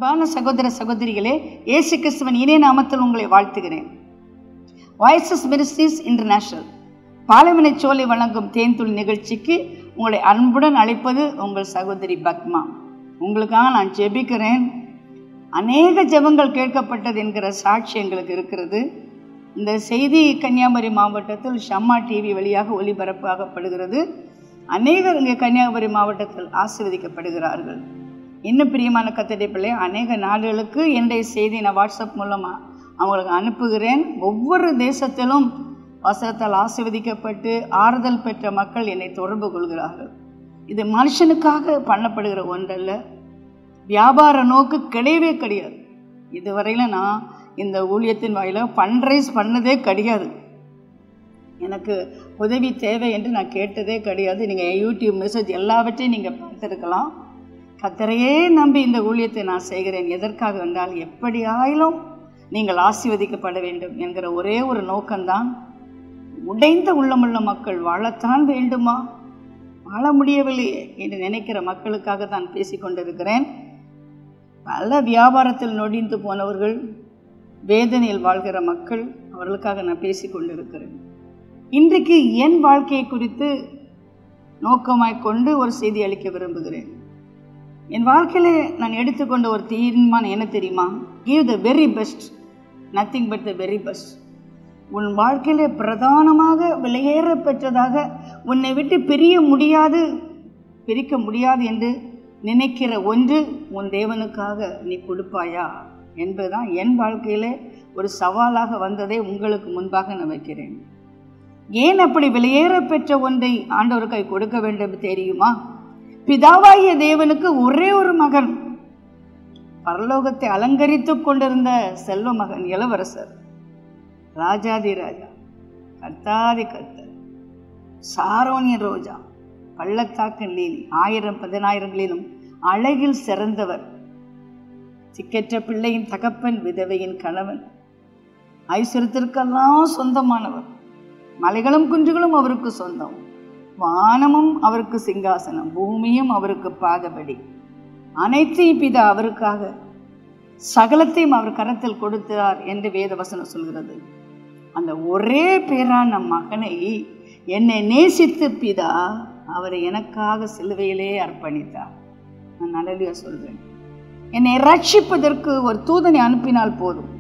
அன்பான சகோதர சகோதரிகளே இயேசு கிறிஸ்துவன் இணைய நாமத்தில் உங்களை வாழ்த்துகிறேன் வாய்ஸஸ் மினிஸ்ட்ரீஸ் இன்டர்நேஷனல் பாலைவனை சோலை வழங்கும் தேன்துளி நிகழ்ச்சிக்கு உங்களை அன்புடன் அழைப்பது உங்கள் சகோதரி பத்மா உங்களுக்காக நான் ஜெபிக்கிறேன் அநேக ஜெபங்கள் கேட்கப்பட்டது என்கிற சாட்சி எங்களுக்கு இருக்கிறது இந்த செய்தி கன்னியாகுமரி மாவட்டத்தில் ஷம்மா டிவி வழியாக ஒளிபரப்பாகப்படுகிறது அநேகர் இங்கே கன்னியாகுமரி மாவட்டத்தில் ஆசீர்வதிக்கப்படுகிறார்கள் இன்னும் பிரியமான கத்தடை பிள்ளை அநேக நாடுகளுக்கு என்னுடைய செய்தி நான் வாட்ஸ்அப் மூலமாக அவங்களுக்கு அனுப்புகிறேன் ஒவ்வொரு தேசத்திலும் வசனத்தால் ஆசீர்வதிக்கப்பட்டு ஆறுதல் பெற்ற மக்கள் என்னை தொடர்பு கொள்கிறார்கள் இது மனுஷனுக்காக பண்ணப்படுகிற ஒன்றல்ல வியாபார நோக்கு கிடையவே கிடையாது இதுவரையில் நான் இந்த ஊழியத்தின் வாயிலாக ஃபண்ட்ரைஸ் பண்ணதே கிடையாது எனக்கு உதவி தேவை என்று நான் கேட்டதே கிடையாது நீங்கள் யூடியூப் மெசேஜ் எல்லாவற்றையும் நீங்கள் பார்த்துருக்கலாம் கத்தரையே நம்பி இந்த ஊழியத்தை நான் செய்கிறேன் எதற்காக என்றால் எப்படி ஆயிலும் நீங்கள் ஆசீர்வதிக்கப்பட வேண்டும் என்கிற ஒரே ஒரு நோக்கம்தான் உடைந்த உள்ளமுள்ள மக்கள் வாழத்தான் வேண்டுமா வாழ முடியவில்லையே என்று நினைக்கிற மக்களுக்காக தான் பேசிக்கொண்டிருக்கிறேன் பல வியாபாரத்தில் நொடிந்து போனவர்கள் வேதனையில் வாழ்கிற மக்கள் அவர்களுக்காக நான் பேசிக்கொண்டிருக்கிறேன் இன்றைக்கு என் வாழ்க்கையை குறித்து நோக்கமாய் கொண்டு ஒரு செய்தி அளிக்க விரும்புகிறேன் என் வாழ்க்கையில் நான் எடுத்துக்கொண்ட ஒரு தீர்மானம் என்ன தெரியுமா give the very best nothing but the very best உன் வாழ்க்கையில் பிரதானமாக விலையேற பெற்றதாக உன்னை விட்டு பிரிய முடியாது பிரிக்க முடியாது என்று நினைக்கிற ஒன்று உன் தேவனுக்காக நீ கொடுப்பாயா என்பதுதான் என் வாழ்க்கையில் ஒரு சவாலாக வந்ததை உங்களுக்கு முன்பாக நான் வைக்கிறேன் ஏன் அப்படி விலையேற பெற்ற ஒன்றை ஆண்டவருக்காய் கொடுக்க வேண்டும் தெரியுமா பிதாவாகிய தேவனுக்கு ஒரே ஒரு மகன் பரலோகத்தை அலங்கரித்து கொண்டிருந்த செல்வ மகன் இளவரசர் ராஜாதி ராஜா கர்த்தாதி கர்த்தர் சாரோனிய ரோஜா பள்ளத்தாக்கன் லீலி ஆயிரம் பதினாயிரங்களிலும் அழகில் சிறந்தவர் சிக்கற்ற பிள்ளையின் தகப்பன் விதவையின் கணவன் ஐஸ்வரத்திற்கெல்லாம் சொந்தமானவர் மலைகளும் குன்றுகளும் அவருக்கு சொந்தம் வானமும் அவருக்கு சிங்காசனம் பூமியும் அவருக்கு பாதபடி அனைத்தையும் பிதா அவருக்காக சகலத்தையும் அவர் கரத்தில் கொடுத்தார் என்று வேதவசனம் சொல்கிறது அந்த ஒரே பேரான மகனை என்னை நேசித்து பிதா அவரை எனக்காக சிலுவையிலே அர்ப்பணித்தார் நான் நல்லலியா சொல்றேன் என்னை ரட்சிப்பதற்கு ஒரு தூதனை அனுப்பினால் போதும்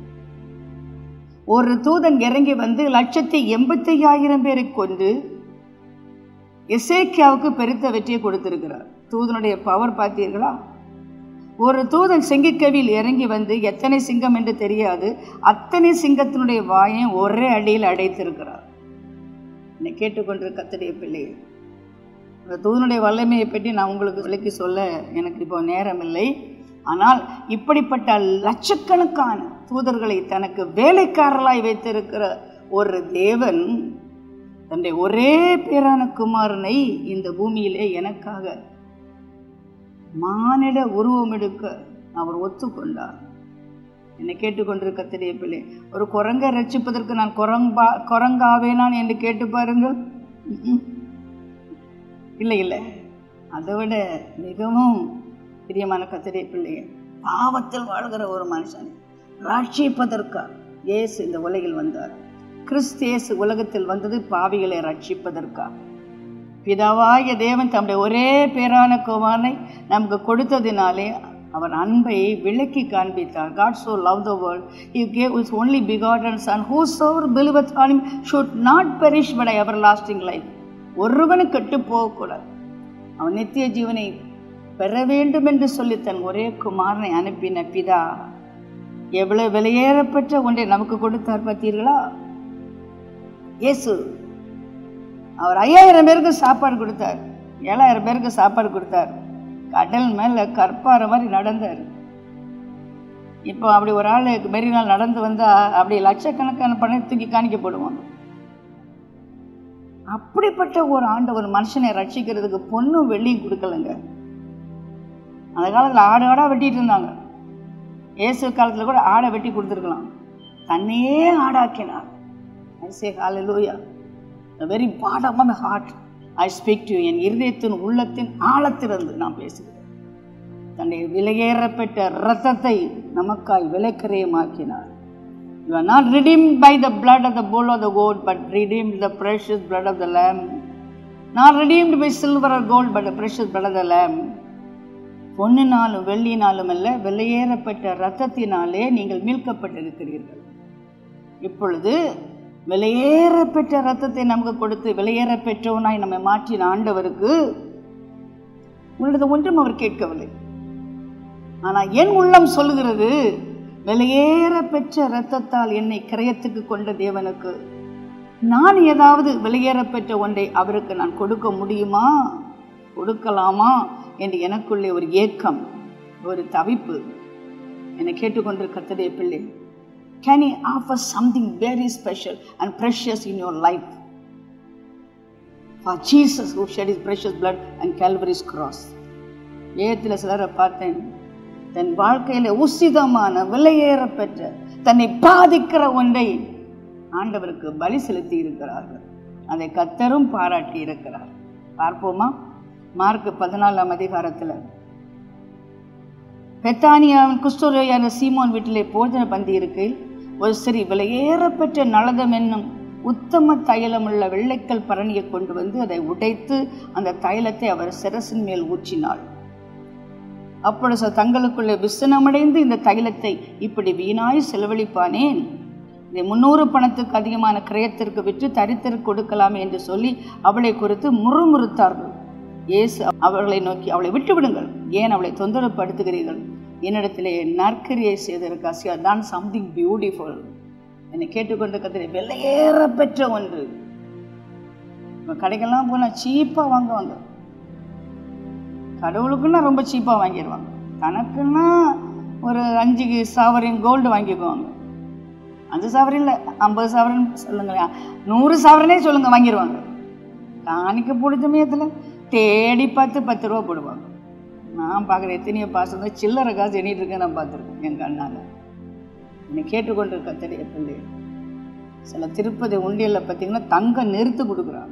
ஒரு தூதன் இறங்கி வந்து லட்சத்தி எண்பத்தி ஐயாயிரம் பேரை கொண்டு எசேக்கியாவுக்கு பெருத்த வெற்றியை கொடுத்திருக்கிறார் தூதனுடைய பவர் பார்த்தீர்களா ஒரு தூதன் சிங்கக்கவியில் இறங்கி வந்து எத்தனை சிங்கம் என்று தெரியாது அத்தனை சிங்கத்தினுடைய வாயை ஒரே அடியில் அடைத்திருக்கிறார் என்னை கேட்டுக்கொண்டிருக்க கத்தடைய பிள்ளைகள் அந்த தூதனுடைய வல்லமையை பற்றி நான் உங்களுக்கு விளக்கி சொல்ல எனக்கு இப்போ நேரம் இல்லை ஆனால் இப்படிப்பட்ட லட்சக்கணக்கான தூதர்களை தனக்கு வேலைக்காரர்களாய் வைத்திருக்கிற ஒரு தேவன் தன்னுடைய ஒரே பேரான குமாரனை இந்த பூமியிலே எனக்காக மானிட உருவம் எடுக்க அவர் ஒத்துக்கொண்டார் என்னை கேட்டுக்கொண்டிருக்க தெரிய பிள்ளை ஒரு குரங்கை ரட்சிப்பதற்கு நான் குரங்கா குரங்காவேனான் என்று கேட்டு பாருங்கள் இல்லை இல்லை அதை விட மிகவும் பிரியமான கத்திரை பிள்ளைய பாவத்தில் வாழ்கிற ஒரு மனுஷன் ரட்சிப்பதற்காக இயேசு இந்த உலகில் வந்தார் கிறிஸ்தேசு உலகத்தில் வந்தது பாவிகளை ரட்சிப்பதற்காக பிதாவாகிய தேவன் தம்முடைய ஒரே பேரான குமாரனை நமக்கு கொடுத்ததினாலே அவர் அன்பை விளக்கி காண்பித்தார் God so love the world you gave his only begotten son who soever believeth on him should not perish but everlasting life ஒருவனு கெட்டு போகக்கூடாது அவன் நித்திய ஜீவனை பெற வேண்டும் என்று சொல்லி தன் ஒரே குமாரனை அனுப்பின பிதா எவ்வளவு விலையேறப்பெற்ற ஒன்றை நமக்கு கொடுத்தார் பார்த்தீர்களா இயேசு அவர் ஐயாயிரம் பேருக்கு சாப்பாடு கொடுத்தார் ஏழாயிரம் பேருக்கு சாப்பாடு கொடுத்தார் கடல் மேல கற்பார மாதிரி நடந்தார் இப்போ அப்படி ஒரு ஆள் மெரி நாள் நடந்து வந்தா அப்படி லட்சக்கணக்கான பணம் தூக்கி காணிக்க போடுவாங்க அப்படிப்பட்ட ஒரு ஆண்டு ஒரு மனுஷனை ரட்சிக்கிறதுக்கு பொண்ணும் வெள்ளியும் கொடுக்கலங்க அந்த காலத்தில் ஆடு ஆடா வெட்டிட்டு இருந்தாங்க இயேசு காலத்தில் கூட ஆடை வெட்டி கொடுத்துருக்கலாம் தன்னையே ஆடாக்கினார் ஐ சே ஹalleluya the very bottom of my heart I speak to you என் இருதயத்தின் உள்ளத்தின் ஆழத்திலிருந்து நான் பேசுகிறேன் தன்னுடைய விலையேறப்பெற்ற இரத்தத்தை நமக்காய் விலைக்கிரயமாக்கினார் You are not redeemed by the blood of the bull or the goat, but redeemed the precious blood of the lamb. Not redeemed by silver or gold, but the precious blood of the lamb. பொன்னினாலும் வெள்ளினாலும் அல்ல விலையேறப்பட்ட இரத்தத்தினாலே நீங்கள் மீட்கப்பட்டிருக்கிறீர்கள் இப்பொழுது விலையேறப்பெற்ற இரத்தத்தை நமக்கு கொடுத்து விலையேற பெற்றவனாய் நம்மை மாற்றின ஆண்டவருக்கு உன்னிடது ஒன்றும் அவர் கேட்கவில்லை ஆனா என் உள்ளம் சொல்லுகிறது விலையேற பெற்ற இரத்தத்தால் என்னை கிரயத்துக்கு கொண்ட தேவனுக்கு நான் ஏதாவது விலையேற பெற்ற ஒன்றை அவருக்கு நான் கொடுக்க முடியுமா கொடுக்கலாமா என்று எனக்குள்ளே ஒரு ஏக்கம் ஒரு தவிப்பு என்னை கேட்டுக்கொண்டிருக்க கர்த்தருடைய பிள்ளை can you offer something very special and precious in your life for Jesus who shed his precious blood and Calvary's cross ஏத்தில் சிலரை பார்த்தேன் தன் வாழ்க்கையில உசிதமான விலையேற பெற்ற தன்னை பாதிக்கிற ஒன்றை ஆண்டவருக்கு பலி செலுத்தி இருக்கிறார்கள் அதை கத்தரும் பாராட்டி இருக்கிறார் பார்ப்போமா மார்க் பதினாலாம் அதிகாரத்தில் பெத்தானியாவின் குஷ்டரோயான சீமோன் வீட்டிலே போஜன பந்தி இருக்கையில் ஒரு சிறி விலையேறப்பெற்ற நலதம் என்னும் உத்தம தைலமுள்ள வெள்ளைக்கல் பரணியை கொண்டு வந்து அதை உடைத்து அந்த தைலத்தை அவர் சிரசின் மேல் ஊற்றினாள் அப்பொழுது தங்களுக்குள்ளே விசனமடைந்து இந்த தைலத்தை இப்படி வீணாய் செலவழிப்பானேன் இதை முன்னூறு பணத்துக்கு அதிகமான கிரயத்திற்கு விற்று தரித்திற்கு கொடுக்கலாமே என்று சொல்லி அவளை குறித்து முறுமுறுத்தார்கள் இயேசு அவர்களை நோக்கி அவளை விட்டு விடுங்கள் ஏன் அவளை தொந்தரவுப்படுத்துகிறீர்கள் என்னிடத்திலே நற்கரியை செய்திருக்கா தான் சம்திங் பியூட்டிஃபுல் என்னை கேட்டுக்கொண்டு கத்திரி விலையேற பெற்ற ஒன்று இப்போ கடைக்கெல்லாம் போனால் சீப்பாக வாங்குவாங்க கடவுளுக்குன்னா ரொம்ப சீப்பாக வாங்கிடுவாங்க தனக்குன்னா ஒரு அஞ்சு சாவரின் கோல்டு வாங்கிக்குவாங்க அஞ்சு சவரன் இல்லை ஐம்பது சவரன் சொல்லுங்களேன் நூறு சவரனே சொல்லுங்க வாங்கிடுவாங்க காணிக்க பிடிச்ச சமயத்தில் தேடி பார்த்து பத்து ரூபா போடுவாங்க நான் பார்க்குற எத்தனையோ பாசம் தான் சில்லறை காசு எண்ணிட்டு இருக்கேன் நான் பார்த்துருக்கேன் என் கண்ணால் என்னை கேட்டுக்கொண்டு கத்தடைய பிள்ளை சில திருப்பதி உண்டியலில் பார்த்தீங்கன்னா தங்கம் நிறுத்து கொடுக்குறாங்க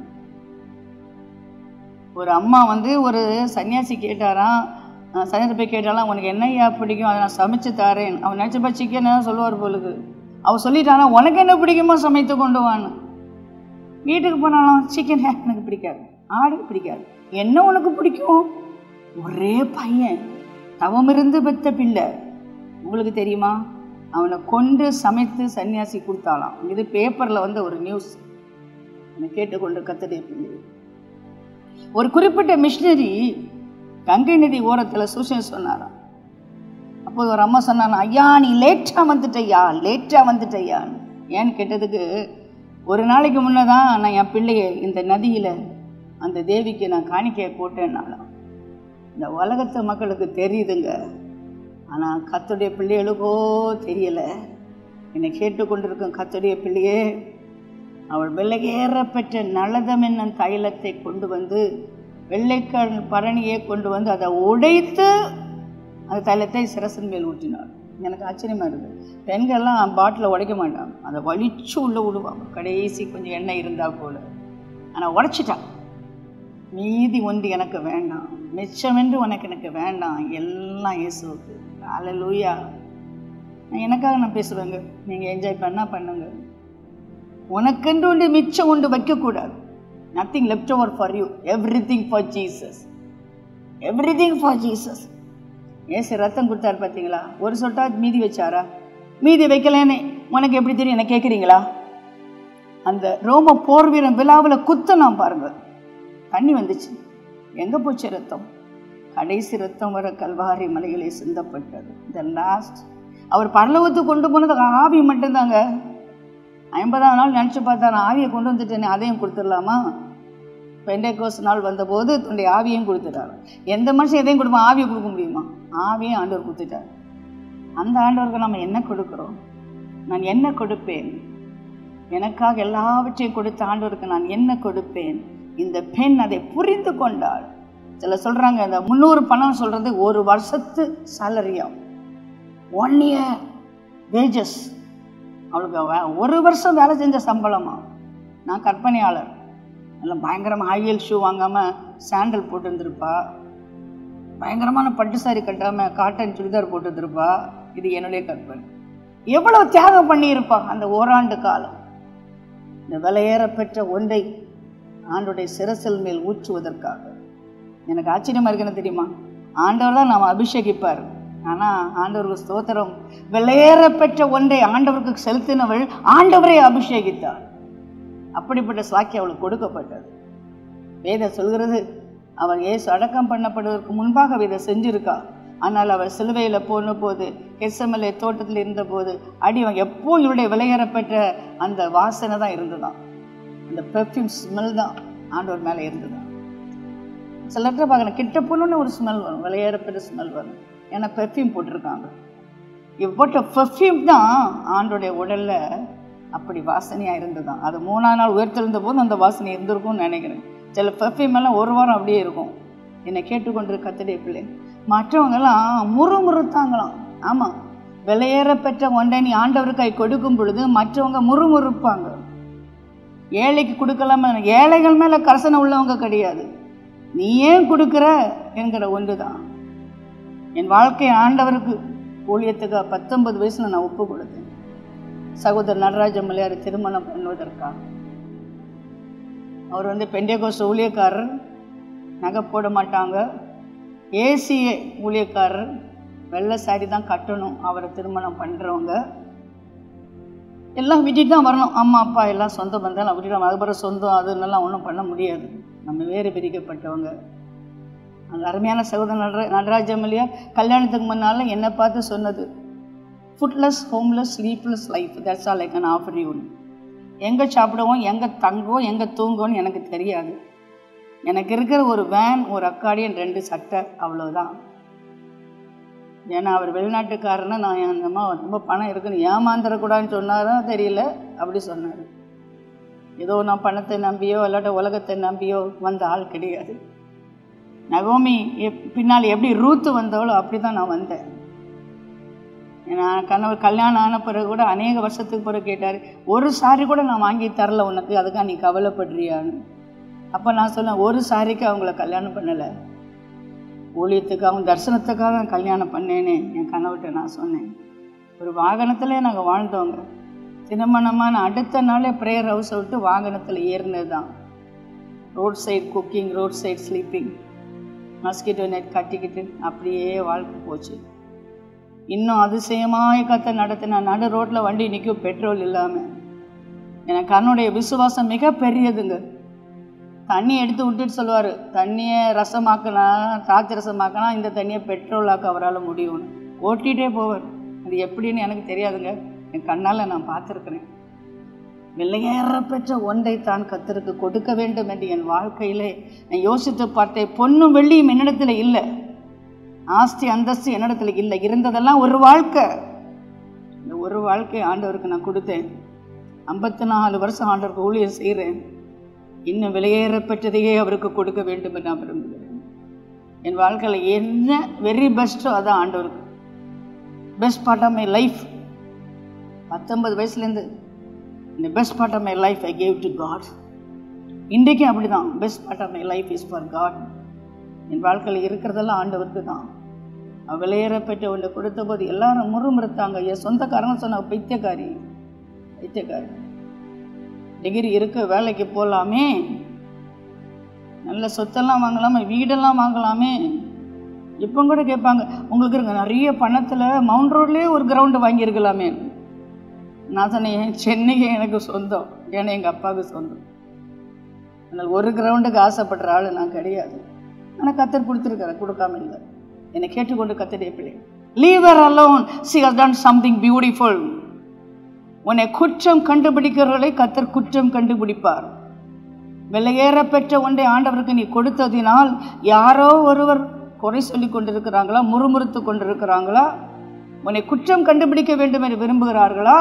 ஒரு அம்மா வந்து ஒரு சன்னியாசி கேட்டாராம் அஹ் சன்னியாசி போய் கேட்டாலாம் உனக்கு என்னையா பிடிக்கும் அதை நான் சமைச்சு தரேன் அவன் நினச்சப்பா சிக்கன் சொல்லுவார் போலுக்கு அவள் சொல்லிட்டானா உனக்கு என்ன பிடிக்குமோ சமைத்து கொண்டு வான்னு வீட்டுக்கு போனாலும் சிக்கன் எனக்கு பிடிக்காது ஆடு பிடிக்காது என்ன உனக்கு பிடிக்கும் ஒரே பையன் தவமிருந்து பெத்த பிள்ளை உங்களுக்கு தெரியுமா அவனை கொண்டு சமைத்து சன்னியாசி கொடுத்தாலாம் இது பேப்பரில் வந்த ஒரு நியூஸ் என்னை கேட்டுக்கொண்டு கத்தடைய பிள்ளை ஒரு குறிப்பிட்ட மிஷினரி கங்கை நதி ஓரத்தில் சூசன் சொன்னாராம் அப்போது ஒரு அம்மா சொன்னாங்க ஐயா நீ லேட்டாக வந்துட்டய்யா லேட்டாக வந்துட்டய்யான்னு ஏன்னு கேட்டதுக்கு ஒரு நாளைக்கு முன்னே தான் நான் என் பிள்ளைய இந்த நதியில் அந்த தேவிக்கு நான் காணிக்கையை போட்டேன்னாலும் இந்த உலகத்து மக்களுக்கு தெரியுதுங்க ஆனால் கத்துடைய பிள்ளைகளுக்கோ தெரியலை என்னை கேட்டுக்கொண்டிருக்கும் கத்துடைய பிள்ளையே அவள் வெள்ளையேற பெற்ற நலதம் என்னும் தைலத்தை கொண்டு வந்து வெள்ளைக்கண் பரணியை கொண்டு வந்து அதை உடைத்து அந்த தைலத்தை சிரசின் மேல் ஊற்றினாள் எனக்கு ஆச்சரியமா இருக்குது பெண்கள்லாம் பாட்டில் உடைக்க மாட்டாங்க அதை வலிச்சு உள்ளே விடுவாங்க கடைசி கொஞ்சம் எண்ணெய் இருந்தால் போல ஆனால் உடைச்சிட்டான் மீதி ஒன்று எனக்கு வேண்டாம் மிச்சமென்று உனக்கு எனக்கு வேண்டாம் எல்லாம் இயேசுவுக்கு அல்லூயா நான் எனக்காக நான் பேசுவேங்க நீங்கள் என்ஜாய் பண்ணால் பண்ணுங்க உனக்கென்று ஒன்று மிச்சம் ஒன்று வைக்கக்கூடாது nothing left over for you everything for Jesus everything for Jesus Yesu ரத்தம் கொடுத்தாரு பார்த்தீங்களா ஒரு சொட்டா மீதி வச்சாரா மீதி வைக்கலன்னு உனக்கு எப்படி தெரியும் என்ன கேட்குறீங்களா அந்த ரோம போர் வீரன் விழாவில் குத்தலாம் பாருங்க தண்ணி வந்துச்சு எங்கே போச்சு ரத்தம் கடைசி ரத்தம் வர கல்வாரி மலையிலே சிந்தப்பட்டது த லாஸ்ட் அவர் பரலவத்துக்கு கொண்டு போனது ஆவி மட்டும்தாங்க ஐம்பதாம் நாள் நினச்சி பார்த்தா நான் ஆவியை கொண்டு வந்துட்டேனே அதையும் கொடுத்துடலாமா பெண்டேகோஸ் நாள் வந்தபோது தன்னுடைய ஆவியையும் கொடுத்துட்டார் எந்த மனுஷன் எதையும் கொடுப்போம் ஆவியை கொடுக்க முடியுமா ஆவியும் ஆண்டவர் கொடுத்துட்டார் அந்த ஆண்டவருக்கு நம்ம என்ன கொடுக்குறோம் நான் என்ன கொடுப்பேன் எனக்காக எல்லாவற்றையும் கொடுத்த ஆண்டவருக்கு நான் என்ன கொடுப்பேன் இந்த பெண் அதை புரிந்து கொண்டாள் சில சொல்கிறாங்க இந்த முந்நூறு பணம் சொல்கிறது ஒரு வருஷத்து சேலரியாம் ஒன் இயர் வேஜஸ் அவளுக்கு வே- ஒரு வருஷம் வேலை செஞ்ச சம்பளமா நான் கற்பனையாளர் நல்லா பயங்கரமாக ஹை ஹீல் ஷூ வாங்காமல் சாண்டல் போட்டுருந்துருப்பா பயங்கரமான பட்டு சாரி கட்டாமல் காட்டன் சுடிதார் போட்டுருப்பா இது என்னுடைய கற்பனை எவ்வளோ தியாகம் பண்ணியிருப்பா அந்த ஓராண்டு காலம் இந்த விலையேற பெற்ற ஒன்றை ஆண்டுடைய சிரசில் மேல் ஊற்றுவதற்காக எனக்கு ஆச்சரியமா இருக்குன்னு தெரியுமா ஆண்டவர் தான் நாம் அபிஷேகிப்பார் ஆனால் ஆண்டவருக்கு ஸ்தோத்திரம் விலையேற பெற்ற ஒன்றை ஆண்டவருக்கு செலுத்தினவள் ஆண்டவரை அபிஷேகித்தார் அப்படிப்பட்ட சாக்கி அவளுக்கு கொடுக்கப்பட்டது வேதம் சொல்கிறது அவள் இயேசு அடக்கம் பண்ணப்படுவதற்கு முன்பாக இதை செஞ்சிருக்கா ஆனால் அவள் சிலுவையில் போன போது எஸ்எம்எல்ஏ தோட்டத்தில் இருந்தபோது அடி அவன் எப்போ இவருடைய விலையேறப்பெற்ற அந்த வாசனை தான் இருந்துதான் அந்த பெர்ஃப்யூம் ஸ்மெல் தான் ஆண்டவர் மேலே இருந்துதான் சிலர்கிட்ட பார்க்கணும் கிட்ட போனோன்னு ஒரு ஸ்மெல் வரும் விலையேறப்பெற்ற ஸ்மெல் வரும் ஏன்னா பெர்ஃப்யூம் போட்டிருக்காங்க இவ போட்ட பெர்ஃப்யூம் தான் ஆண்டோடைய உடல்ல அப்படி வாசனையாக இருந்ததுதான் அது மூணாம் நாள் உயர்த்தெழுந்த போது அந்த வாசனை இருந்திருக்கும்னு நினைக்கிறேன் சில பெர்ஃப்யூம் எல்லாம் ஒரு வாரம் அப்படியே இருக்கும் என்னை கேட்டுக்கொண்டிருக்க கத்தடைய பிள்ளை மற்றவங்கெல்லாம் முறுமுறுத்தாங்களாம் ஆமாம் விலையேற பெற்ற ஒன்றை நீ ஆண்டவருக்காய் கொடுக்கும் பொழுது மற்றவங்க முறுமுறுப்பாங்க ஏழைக்கு கொடுக்கலாம ஏழைகள் மேலே கரசனை உள்ளவங்க கிடையாது நீ ஏன் கொடுக்குற என்கிற ஒன்று தான் என் வாழ்க்கை ஆண்டவருக்கு ஊழியத்துக்கு பத்தொன்பது வயசுல நான் ஒப்பு கொடுத்தேன் சகோதரர் நடராஜ மலையார் திருமணம் பண்ணுவதற்காக அவர் வந்து பெண்டியகோஸ் ஊழியக்காரர் நகை போட மாட்டாங்க ஏசிஏ ஊழியக்காரர் வெள்ளை சாரி தான் கட்டணும் அவரை திருமணம் பண்ணுறவங்க எல்லாம் விட்டுட்டு தான் வரணும் அம்மா அப்பா எல்லாம் சொந்த பந்தம் விட்டுட்டு அதுக்கப்புறம் சொந்தம் அதுன்னெல்லாம் ஒன்றும் பண்ண முடியாது நம்ம வேறு பிரிக்கப்பட்டவங்க அந்த அருமையான சகோதரர் நடரா நடராஜமல்லியா கல்யாணத்துக்கு முன்னால் என்னை பார்த்து சொன்னது foodless homeless sleepless life that's all I can offer you எங்கே சாப்பிடுவோம் எங்கே தங்குவோம் எங்கே தூங்குவோம்னு எனக்கு தெரியாது எனக்கு இருக்கிற ஒரு வேன் ஒரு அக்காடியன் ரெண்டு சட்டை அவ்வளோதான் ஏன்னா அவர் வெளிநாட்டுக்காரன்னு நான் அந்த அம்மா ரொம்ப பணம் இருக்குன்னு ஏமாந்துடக்கூடாதுன்னு சொன்னாரோ தெரியல அப்படி சொன்னார் ஏதோ நான் பணத்தை நம்பியோ இல்லாட்ட உலகத்தை நம்பியோ வந்த ஆள் கிடையாது நகோமி எப் பின்னால் எப்படி ரூத்து வந்தவளோ அப்படி தான் நான் வந்தேன் நான் கணவர் கல்யாணம் ஆன பிறகு கூட அநேக வருஷத்துக்கு பிறகு கேட்டார் ஒரு சாரி கூட நான் வாங்கி தரல உனக்கு அதுக்காக நீ கவலைப்படுறியான்னு அப்போ நான் சொன்னேன் ஒரு சாரிக்கு அவங்கள கல்யாணம் பண்ணலை ஊழியத்துக்காகவும் தரிசனத்துக்காக நான் கல்யாணம் பண்ணேன்னு என் கணவர்கிட்ட நான் சொன்னேன் ஒரு வாகனத்தில் நாங்கள் வாழ்ந்தோங்க திருமணமான அடுத்த நாளே ப்ரேயர் ஹவுஸை விட்டு வாகனத்தில் ஏறினது தான் road side cooking road side sleeping mosquito net கட்டிக்கிட்டு அப்படியே வாழ்க்கை போச்சு இன்னும் அதிசயமாய் கத்த நடத்தின நடு ரோட்டில் வண்டி நிற்கும் பெட்ரோல் இல்லாமல் எனக்கு கண்ணுடைய விசுவாசம் மிக பெரியதுங்க தண்ணி எடுத்து விட்டுட்டு சொல்லுவார் தண்ணியை ரசமாக்கலாம் திராட்சை ரசமாக்கலாம் இந்த தண்ணியை பெட்ரோலாக்க அவரால் முடியும்னு ஓட்டிகிட்டே போவார் அது எப்படின்னு எனக்கு தெரியாதுங்க என் கண்ணால் நான் பார்த்துருக்குறேன் விலையேற பெற்ற ஒன்றை தான் கத்தருக்கு கொடுக்க வேண்டும் என்று என் வாழ்க்கையிலே நான் யோசித்து பார்த்தேன் பொண்ணும் வெள்ளியும் என்னிடத்துல இல்லை ஆஸ்தி அந்தஸ்து என்னிடத்துல இல்லை இருந்ததெல்லாம் ஒரு வாழ்க்கை இந்த ஒரு வாழ்க்கை ஆண்டவருக்கு நான் கொடுத்தேன் ஐம்பத்தி நாலு வருஷம் ஆண்டவருக்கு ஊழியம் செய்கிறேன் இன்னும் விலையேற பெற்றதையே அவருக்கு கொடுக்க வேண்டும் என்று நான் விரும்புகிறேன் என் வாழ்க்கையில் என்ன வெரி பெஸ்ட்டோ அதான் ஆண்டவருக்கு best part of my life பத்தொன்பது வயசுலேருந்து இந்த best part of my life I gave to God இன்றைக்கும் அப்படி தான் best part of my life is for God என் வாழ்க்கையில் இருக்கிறதெல்லாம் ஆண்டவருக்கு தான் விலையேற பெற்ற ஒன்று கொடுத்த போது எல்லாரும் முறுமுறுத்தாங்க என் சொந்தக்காரங்க சொன்ன பைத்தியக்காரி பைத்தியக்காரி டிகிரி இருக்க வேலைக்கு போகலாமே நல்ல சொத்தெல்லாம் வாங்கலாமே வீடெல்லாம் வாங்கலாமே இப்போ கூட கேட்பாங்க உங்களுக்கு இருக்க நிறைய பணத்தில் மவுண்ட் ரோட்லேயே ஒரு கிரவுண்டு வாங்கியிருக்கலாமே நான் சொன்னேன் சென்னைக்கு எனக்கு சொந்தம் ஏன்னா எங்கள் அப்பாவுக்கு சொந்தம் அதனால் ஒரு கிரவுண்டுக்கு ஆசைப்படுற ஆள் நான் கிடையாது ஆனால் கத்தர் கொடுத்துருக்காரு கொடுக்காம இல்லை என்னை கேட்டுக்கொண்டு கத்தடைய பிள்ளை leave her alone she has done something beautiful உன்னை குற்றம் கண்டுபிடிக்கிறவர்களை கத்தர் குற்றம் கண்டுபிடிப்பார் விலையேற பெற்ற ஒன்றை ஆண்டவருக்கு நீ கொடுத்ததினால் யாரோ ஒருவர் குறை சொல்லி கொண்டிருக்கிறாங்களா முறுமுறுத்து கொண்டிருக்கிறாங்களா உன்னை குற்றம் கண்டுபிடிக்க வேண்டும் என்று விரும்புகிறார்களா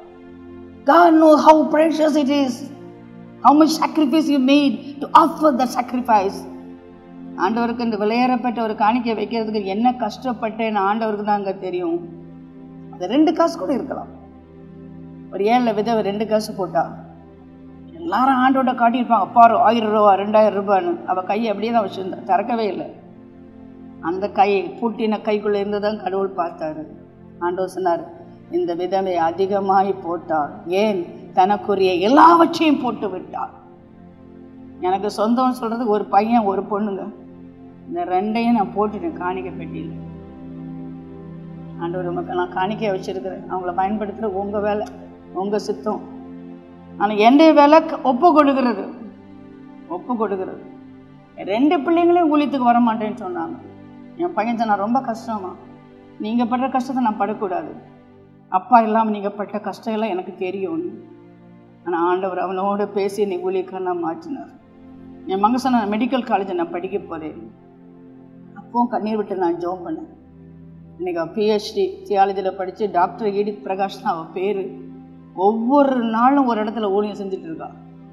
God knows how precious it is. How much sacrifice you made to offer the sacrifice. ஆண்டவருக்கு இந்த விளையாடப்பட்ட ஒரு காணிக்கை வைக்கிறதுக்கு என்ன கஷ்டப்பட்டேன்னு ஆண்டவருக்கு தான் அங்கே தெரியும் அது ரெண்டு காசு கூட இருக்கலாம் ஒரு ஏழில் விதவை ரெண்டு காசு போட்டா எல்லாரும் ஆண்டோட காட்டியிருப்பாங்க அப்பாரு ஆயிரம் ரூபா ரெண்டாயிரம் ரூபான்னு அவள் கையை அப்படியே தான் வச்சுருந்தா திறக்கவே இல்லை அந்த கை பூட்டின கைக்குள்ளே இருந்து தான் கடவுள் பார்த்தாரு ஆண்டவர் சொன்னார் இந்த விதவை அதிகமாய் போட்டார் ஏன் தனக்குரிய எல்லாவற்றையும் போட்டு விட்டார் எனக்கு சொந்தம்னு சொல்றது ஒரு பையன் ஒரு பொண்ணுங்க இந்த ரெண்டையும் நான் போட்டுட்டேன் காணிக்கை பெட்டியில் ஆண்டவர் உமக்கு நான் காணிக்கையை வச்சிருக்கிறேன் அவங்கள பயன்படுத்துகிற உங்கள் வேலை உங்கள் சித்தம் ஆனால் என்னுடைய வேலை க- ஒப்பு கொடுக்கிறது ஒப்பு கொடுக்கிறது ரெண்டு பிள்ளைங்களையும் ஊழியத்துக்கு வர மாட்டேன்னு சொன்னாங்க என் பையன் சொன்னா ரொம்ப கஷ்டமா நீங்கள் படுற கஷ்டத்தை நான் படக்கூடாது அப்பா இல்லாமல் நீங்கள் பட்ட கஷ்டம் எல்லாம் எனக்கு தெரியும் ஆனால் ஆண்டவர் அவனோட பேசி என்னை ஊழியக்காரனா மாற்றினார் என் மங்க சொன்ன மெடிக்கல் காலேஜ் நான் படிக்க போகிறேன் அப்பவும் கண்ணீர் விட்டு நான் ஜோம் பண்ணேன் இன்னைக்கு அவள் பிஹெச்டி தியாலஜியில் படித்து டாக்டர் ஈடித் பிரகாஷ் தான் அவள் பேர் ஒவ்வொரு நாளும் ஒரு இடத்துல ஊழியம் செஞ்சுட்டு இருக்கா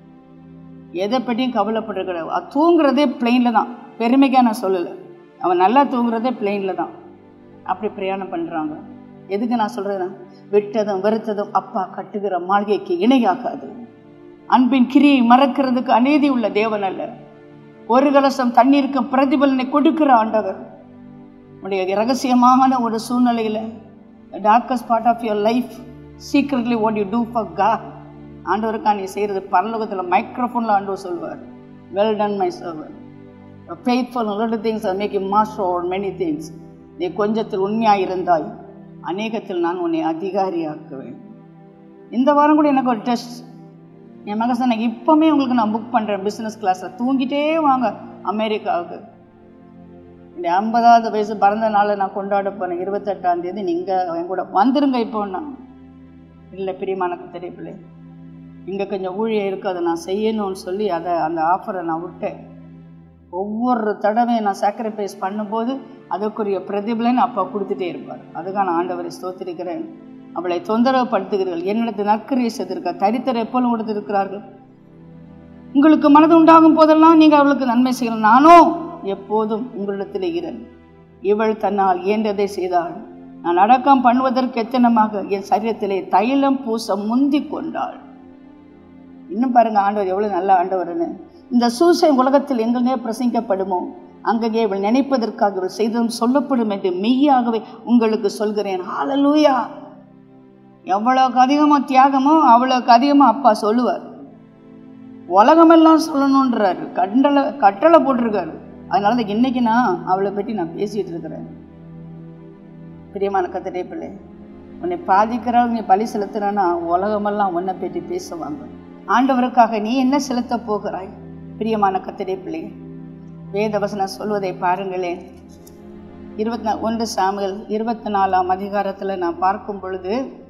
எதை பற்றியும் கவலைப்படுற கிடையாது அவள் தூங்குறதே பிளெயினில் தான் பெருமைக்காக நான் சொல்லலை அவன் நல்லா தூங்குறதே பிளெயினில் தான் அப்படி பிரயாணம் பண்ணுறாங்க எதுக்கு நான் சொல்கிறேன்னா விட்டதும் வெறுத்ததும் அப்பா கட்டுகிற மாளிகைக்கு இணையாகாது அன்பின் கிரியை மறக்கிறதுக்கு அநீதி உள்ள தேவன் அல்ல ஒரு கலசம் தண்ணீருக்கு பிரதிபலனை கொடுக்கிற ஆண்டவர் உடைய ரகசியமான ஒரு சூழ்நிலையில் darkest part of your life secretly what you do for God ஆண்டவருக்கா நீ செய்கிறது பரலோகத்தில் மைக்ரோஃபோனில் ஆண்டவர் சொல்வார் well done my servant faithful little things are make you master over many things நீ கொஞ்சத்தில் உண்மையாக இருந்தாய் அநேகத்தில் நான் உன்னை அதிகாரியாக்குவேன் இந்த வாரம் கூட எனக்கு ஒரு டெஸ்ட் என் மகன் சொன்ன இப்போமே உங்களுக்கு நான் புக் பண்ணுறேன் பிஸ்னஸ் கிளாஸில் தூங்கிட்டே வாங்க அமெரிக்காவுக்கு இந்த ஐம்பதாவது வயசு பிறந்த நாளை நான் கொண்டாட போனேன் இருபத்தெட்டாம் தேதி நீங்கள் என் கூட வந்துருங்க இப்போன்னா இல்லை பிரியமானக்கு தெரியப்பில்லை இங்கே கொஞ்சம் ஊழியம் இருக்குது அதை நான் செய்யணும்னு சொல்லி அதை அந்த ஆஃபரை நான் விட்டேன் ஒவ்வொரு தடவையும் நான் சாக்ரிஃபைஸ் பண்ணும்போது அதுக்குரிய பிரதிபலன் அப்பா கொடுத்துட்டே இருப்பார் அதுக்கான ஆண்டவரை ஸ்தோத்திருக்கிறேன் அவளை தொந்தரவு படுத்துகிறீர்கள் என்னிடத்து நற்கரியை செய்திருக்கா தரித்திர எப்பொழுதும் கொடுத்திருக்கிறார்கள் உங்களுக்கு மனது உண்டாகும் போதெல்லாம் நீங்கள் அவளுக்கு நன்மை செய்யலாம் நானோ எப்போதும் உங்களிடத்தில் இருக்கிறேன் இவள் தன்னால் இயன்றதை செய்தாள் நான் அடக்கம் பண்ணுவதற்கு எத்தனமாக என் சரீரத்திலே தைலம் பூச முந்தி கொண்டாள் இன்னும் பாருங்க ஆண்டவர் எவ்வளவு நல்ல ஆண்டவர்னு இந்த சூசை உலகத்தில் எங்கே பிரசங்கிக்கப்படுமோ அங்கங்கே இவள் நினைப்பதற்காக இவள் செய்ததும் சொல்லப்படும் என்று மெய்யாகவே உங்களுக்கு சொல்கிறேன் ஹalleluya எவ்வளவுக்கு அதிகமாக தியாகமோ அவ்வளவுக்கு அதிகமாக அப்பா சொல்லுவார் உலகமெல்லாம் சொல்லணுன்றாரு கண்டலை கட்டளை போட்டிருக்காரு அதனால தான் இன்னைக்கு நான் அவளை பற்றி நான் பேசிட்டு இருக்கிறேன் பிரியமான கத்திரே பிள்ளை உன்னை பாதிக்கிறவங்க நீ பலி செலுத்துறன்னா உலகமெல்லாம் உன்னை பற்றி பேசுவாங்க ஆண்டவருக்காக நீ என்ன செலுத்த போகிறாய் பிரியமான கத்திரே பிள்ளை வேத வசனம் சொல்வதை பாருங்களேன் இருபத்தி நா ஒன்று சாமுவேல் இருபத்தி நாலாம் அதிகாரத்தில் நான் பார்க்கும் பொழுது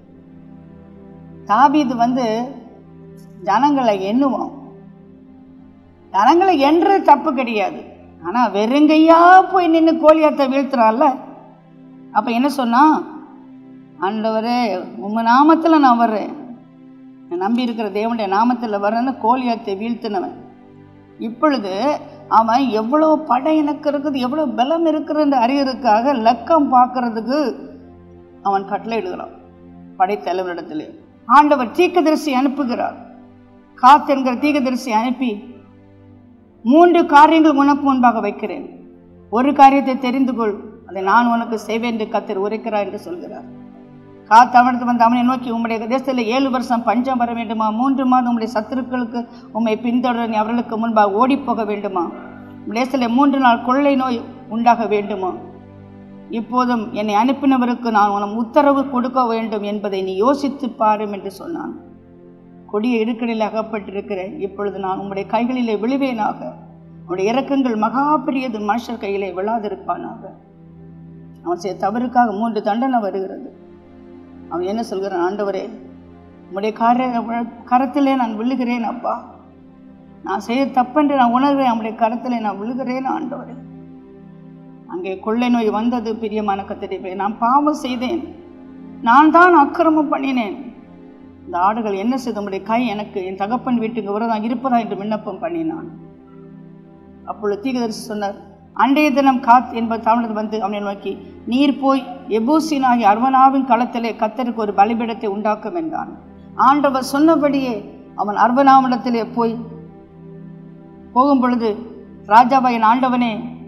தாவீது வந்து ஜனங்களை எண்ணுவோம் ஜனங்களை எண்ணுறது தப்பு கிடையாது ஆனால் வெறுங்கையா போய் நின்று கோலியாத்தை வீழ்த்துறான்ல அப்போ என்ன சொன்னா ஆண்டவரே உங்க நாமத்தில் நான் வர்றேன் நான் நம்பி இருக்கிற தேவனுடைய நாமத்தில் வர்றேன்னு கோலியாத்தை வீழ்த்தினவன் இப்பொழுது அவன் எவ்வளோ படை எனக்கு இருக்குது எவ்வளோ பலம் இருக்குதுன்னு அறியறதுக்காக லக்கம் பார்க்கறதுக்கு அவன் கட்டளை இடுகிறான் படைத்தலைவரிடத்திலே ஆண்டவர் தீக்கதரிசி அனுப்புகிறார் காத் என்கிற தீக்கதரிசி அனுப்பி மூன்று காரியங்கள் உனக்கு முன்பாக வைக்கிறேன் ஒரு காரியத்தை தெரிந்து கொள் அதை நான் உனக்கு செய்வேன் என்று கத்தர் உரைக்கிறார் என்று சொல்கிறார் காத்து அவனத்து வந்து அவனை நோக்கி உம்முடைய தேசத்தில் ஏழு வருஷம் பஞ்சம் வர வேண்டுமா மூன்று மாதம் உம்முடைய சத்துருக்களுக்கு உம்மை பின்தொடர நீ அவர்களுக்கு முன்பாக ஓடிப்போக வேண்டுமா உம்முடைய தேசத்தில் மூன்று நாள் கொள்ளை நோய் உண்டாக வேண்டுமா இப்போதும் என்னை அனுப்பினவருக்கு நான் உனக்கு உத்தரவு கொடுக்க வேண்டும் என்பதை நீ யோசித்து பாரும் என்று சொன்னான் கொடிய இடுக்கணில் அகப்பட்டிருக்கிறேன் இப்பொழுது நான் உம்முடைய கைகளிலே விழுவேனாக உம்முடைய இறக்கங்கள் மகா பெரியது மனுஷர் கையிலே விழாதிருப்பானாக அவன் செய்த தவறுக்காக மூன்று தண்டனை வருகிறது அவன் என்ன சொல்கிறான் ஆண்டவரே உம்முடைய கார கரத்திலே நான் விழுகிறேன் அப்பா நான் செய்ய தப்பென்று நான் உணர்வேன் அவனுடைய கரத்திலே நான் விழுகிறேன் ஆண்டவரே அங்கே கொள்ளை நோய் வந்தது பிரியமான கத்திரிப்பை நான் பாவம் செய்தேன் நான் தான் அக்கிரமம் பண்ணினேன் இந்த ஆடுகள் என்ன செய்த உம்முடைய கை எனக்கு என் தகப்பன் வீட்டுக்கு விரதம் இருப்பதா என்று விண்ணப்பம் பண்ணினான் அப்பொழுது தீகதரிசி சொன்னார் அன்றைய தினம் காத் என்பது தமிழர் வந்து அவனை நோக்கி நீர் போய் எபூசினாகி அர்வனாவின் களத்திலே கத்தருக்கு ஒரு பலிபீடத்தை உண்டாக்கும் என்றான் ஆண்டவர் சொன்னபடியே அவன் அர்வனாவிடத்திலே போய் போகும் பொழுது ராஜாவாயின் ஆண்டவனே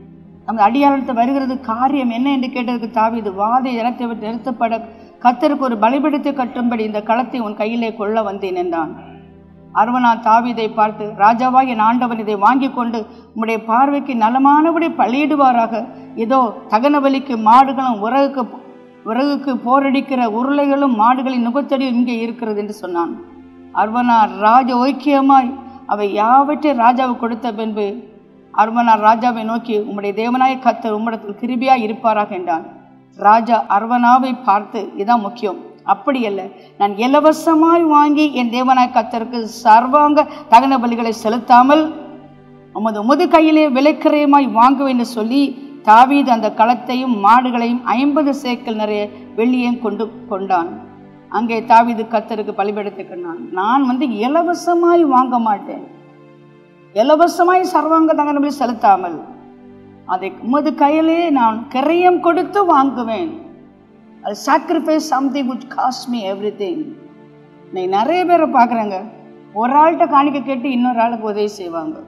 அந்த அடியாளத்தை வருகிறது காரியம் என்ன என்று கேட்டதுக்கு தாவீது வாதை இனத்தை விட்டு நிறுத்தப்பட கத்தருக்கு ஒரு பலிபீடத்தை கட்டும்படி இந்த களத்தை உன் கையிலே கொள்ள வந்தேன் என்றான் அருவனா தாவீதை பார்த்து ராஜாவா என் ஆண்டவன் இதை வாங்கி கொண்டு உம்முடைய பார்வைக்கு நலமானபடி பலியிடுவாராக இதோ தகன பலிக்கு மாடுகளும் உறகுக்கு விறகுக்கு போரடிக்கிற உருளைகளும் மாடுகளின் நுகத்தடியும் இங்கே இருக்கிறது என்று சொன்னான் அர்வனார் ராஜ ஓக்கியமாய் அவை யாவற்றை ராஜாவுக்கு கொடுத்த பின்பு அர்வனார் ராஜாவை நோக்கி உம்முடைய தேவனாய கத்தர் உம்மிடத்தில் கிருபியாய் இருப்பாராக என்றான் ராஜா அர்வனாவை பார்த்து இதான் முக்கியம் அப்படி அல்ல நான் இலவசமாய் வாங்கி என் தேவனாய் கத்தருக்கு சர்வாங்க தகன பலிகளை செலுத்தாமல் உமது உமது கையிலே விலைக்கிரயமாய் வாங்குவேன் என்று சொல்லி தாவீது அந்த களத்தையும் மாடுகளையும் ஐம்பது சேக்கல் நிறைய வெள்ளியையும் கொண்டு கொண்டான் அங்கே தாவீது கத்தருக்கு பலிபீடத்தை கண்டான் நான் வந்து இலவசமாய் வாங்க மாட்டேன் இலவசமாய் சர்வாங்க தகனபலி செலுத்தாமல் அதை உமது கையிலே நான் கிரயம் கொடுத்து வாங்குவேன் அது sacrifice something which cost me everything நீ நிறைய பேரை பார்க்குறேங்க ஒரு ஆள்கிட்ட காணிக்க கேட்டு இன்னொரு ஆளுக்கு உதவி செய்வாங்க